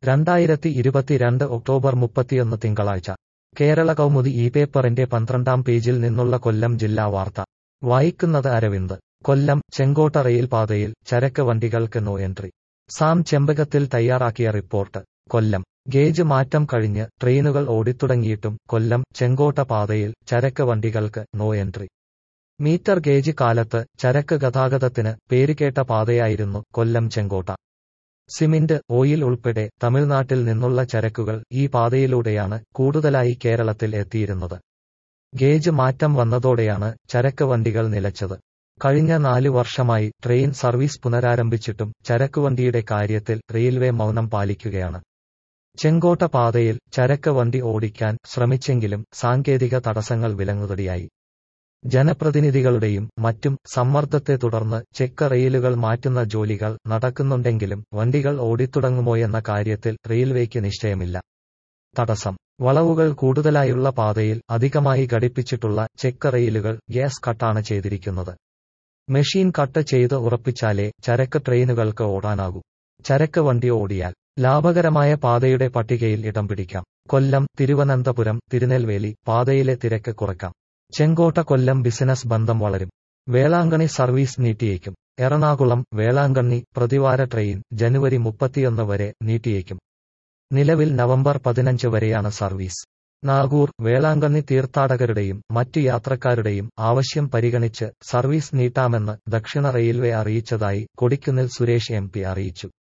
രണ്ടായിരത്തി ഇരുപത്തിരണ്ട് ഒക്ടോബർ മുപ്പത്തിയൊന്ന് തിങ്കളാഴ്ച കേരള കൗമുദി ഈ പേപ്പറിന്റെ പന്ത്രണ്ടാം പേജിൽ നിന്നുള്ള കൊല്ലം ജില്ലാ വാർത്ത വായിക്കുന്നത് അരവിന്ദ് കൊല്ലം ചെങ്കോട്ട റെയിൽപാതയിൽ ചരക്ക് വണ്ടികൾക്ക് നോ എൻട്രി സാം ചെമ്പകത്തിൽ തയ്യാറാക്കിയ റിപ്പോർട്ട് കൊല്ലം ഗേജ് മാറ്റം കഴിഞ്ഞ് ട്രെയിനുകൾ ഓടിത്തുടങ്ങിയിട്ടും കൊല്ലം ചെങ്കോട്ട പാതയിൽ ചരക്ക് വണ്ടികൾക്ക് നോ എൻട്രി മീറ്റർ ഗേജ് കാലത്ത് ചരക്ക് ഗതാഗതത്തിന് പേരുകേട്ട പാതയായിരുന്നു കൊല്ലം ചെങ്കോട്ട സിമന്റ് ഓയിൽ ഉൾപ്പെടെ തമിഴ്നാട്ടിൽ നിന്നുള്ള ചരക്കുകൾ ഈ പാതയിലൂടെയാണ് കൂടുതലായി കേരളത്തിൽ എത്തിയിരുന്നത് ഗേജ് മാറ്റം വന്നതോടെയാണ് ചരക്ക് വണ്ടികൾ നിലച്ചത് കഴിഞ്ഞ നാല് വർഷമായി ട്രെയിൻ സർവീസ് പുനരാരംഭിച്ചിട്ടും ചരക്കുവണ്ടിയുടെ കാര്യത്തിൽ റെയിൽവേ മൗനം പാലിക്കുകയാണ് ചെങ്കോട്ട പാതയിൽ ചരക്ക് വണ്ടി ഓടിക്കാൻ ശ്രമിച്ചെങ്കിലും സാങ്കേതിക തടസ്സങ്ങൾ വിലങ്ങുതടിയായി ജനപ്രതിനിധികളുടെയും മറ്റും സമ്മർദ്ദത്തെ തുടർന്ന് ചെക്ക് റെയിലുകൾ മാറ്റുന്ന ജോലികൾ നടക്കുന്നുണ്ടെങ്കിലും വണ്ടികൾ ഓടിത്തുടങ്ങുമോയെന്ന കാര്യത്തിൽ റെയിൽവേക്ക് നിശ്ചയമില്ല തടസ്സം വളവുകൾ കൂടുതലായുള്ള പാതയിൽ അധികമായി ഘടിപ്പിച്ചിട്ടുള്ള ചെക്ക് റെയിലുകൾ ഗ്യാസ് കട്ടാണ് ചെയ്തിരിക്കുന്നത് മെഷീൻ കട്ട് ചെയ്ത് ഉറപ്പിച്ചാലേ ചരക്ക് ട്രെയിനുകൾക്ക് ഓടാനാകൂ ചരക്ക് വണ്ടി ഓടിയാൽ ലാഭകരമായ പാതയുടെ പട്ടികയിൽ ഇടം പിടിക്കാം കൊല്ലം തിരുവനന്തപുരം തിരുനെൽവേലി പാതയിലെ തിരക്ക് കുറയ്ക്കാം ചെങ്കോട്ട കൊല്ലം ബിസിനസ് ബന്ധം വളരും വേളാങ്കണ്ണി സർവീസ് നീട്ടിയേക്കും എറണാകുളം വേളാങ്കണ്ണി പ്രതിവാര ട്രെയിൻ ജനുവരി മുപ്പത്തിയൊന്ന് വരെ നീട്ടിയേക്കും നിലവിൽ നവംബർ പതിനഞ്ച് വരെയാണ് സർവീസ് നാഗൂർ വേളാങ്കണ്ണി തീർത്ഥാടകരുടെയും മറ്റു യാത്രക്കാരുടെയും ആവശ്യം പരിഗണിച്ച് സർവീസ് നീട്ടാമെന്ന് ദക്ഷിണ റെയിൽവേ അറിയിച്ചതായി കൊടിക്കുന്നിൽ സുരേഷ് എം അറിയിച്ചു